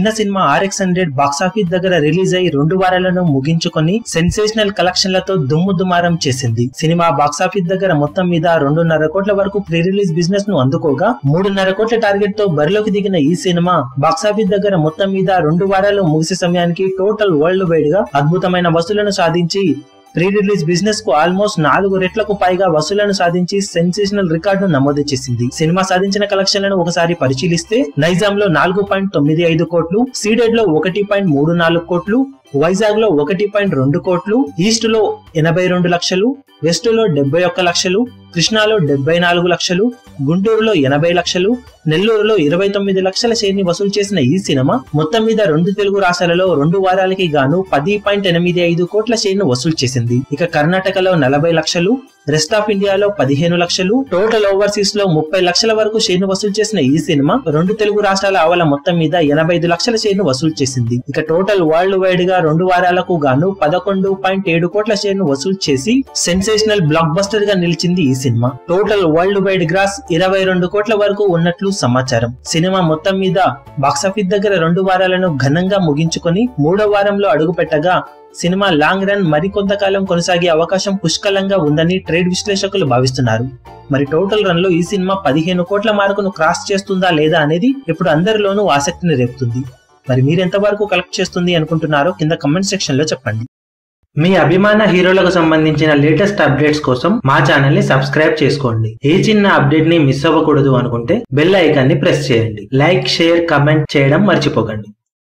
చిన్న cinema RX hundred box office దగ్గర release అయి రెండు వారాలను ముగించుకొని సెన్సేషనల్ కలెక్షన్లతో దుమ్ము దుమారం చేసింది సినిమా బాక్సాఫీస్ దగ్గర మొత్తం మీద రెండున్నర కోట్ల వరకు ప్రీ రిలీజ్ బిజినెస్ ను అందుకోగా మూడున్నర కోట్ల టార్గెట్ తో బరిలోకి దిగిన ఈ సినిమా బాక్సాఫీస్ దగ్గర మొత్తం మీద రెండు వారాలు ముగిసే సమయానికి టోటల్ వరల్డ్ వైడ్ గా అద్భుతమైన వసూలను సాధించి ప్రీ రిలీజ్ బిజినెస్ కు ఆల్మోస్ట్ నాలుగు రెట్లకు పైగా వసూలను సాధించి సెన్సేషనల్ రికార్డు నమోదు చేసింది సినిమా సాధించిన కలెక్షన్లను ఒకసారి పరిశీలిస్తే నైజాం లో నాలుగు పాయింట్ తొమ్మిది ఐదు కోట్లు సీడెడ్ లో ఒకటి పాయింట్ మూడు నాలుగు కోట్లు వైజాగ్ లో ఒకటి పాయింట్ రెండు కోట్లు ఈస్ట్ లో ఎనభై రెండు లక్షలు వెస్ట్ లో డెబ్బై ఒక్క లక్షలు కృష్ణాలో డెబ్బై నాలుగు లక్షలు గుంటూరులో ఎనభై లక్షలు నెల్లూరులో ఇరవై తొమ్మిది లక్షల షేర్ని వసూలు చేసిన ఈ సినిమా మొత్తం మీద రెండు తెలుగు రాష్ట్రాలలో రెండు వారాలకి గాను పది పాయింట్ ఎనిమిది ఐదు కోట్ల షేర్ను వసూలు చేసింది ఇక కర్ణాటకలో నలభై లక్షలు రెస్ట్ ఆఫ్ ఇండియాలో పదిహేను లక్షలు టోటల్ ఓవర్సీస్ లో ముప్పై లక్షల వరకు షేర్ను వసూలు చేసిన ఈ సినిమా రెండు తెలుగు రాష్ట్రాల ఆవల మొత్తం మీద ఎనభై ఐదు లక్షల షేర్ను వసూలు చేసింది ఇక టోటల్ వరల్డ్ వైడ్ గా రెండు వారాలకు గాను పదకొండు పాయింట్ ఏడు కోట్ల షేర్ను వసూలు చేసి సెన్సేషనల్ బ్లాక్ బస్టర్ గా నిలిచింది ఈ cinema total worldwide gross ఇరవై రెండు కోట్ల వరకు ఉన్నట్లు సమాచారం సినిమా మొత్తం మీద బాక్సాఫీస్ దగ్గర రెండు వారాలను ఘనంగా ముగించుకొని మూడో వారంలో అడుగు పెట్టగా సినిమా లాంగ్ రన్ మరికొంతకాలం కొనసాగే అవకాశం పుష్కలంగా ఉందని ట్రేడ్ విశ్లేషకులు భావిస్తున్నారు మరి టోటల్ రన్ లో ఈ సినిమా పదిహేను కోట్ల మార్కును క్రాస్ చేస్తుందా లేదా అనేది ఇప్పుడు అందరిలోనూ ఆసక్తిని రేపుతుంది మరి మీరెంత వరకు కలెక్ట్ చేస్తుంది అనుకుంటున్నారో కింద కమెంట్ సెక్షన్ లో చెప్పండి మీ అభిమాన హీరోలకు సంబంధించిన లేటెస్ట్ అప్డేట్స్ కోసం మా ఛానల్ ని సబ్స్క్రైబ్ చేసుకోండి ఏ చిన్న అప్డేట్ ని మిస్ అవ్వకూడదు అనుకుంటే బెల్ ఐకాన్ ని ప్రెస్ చేయండి లైక్ షేర్ కమెంట్ చేయడం మర్చిపోకండి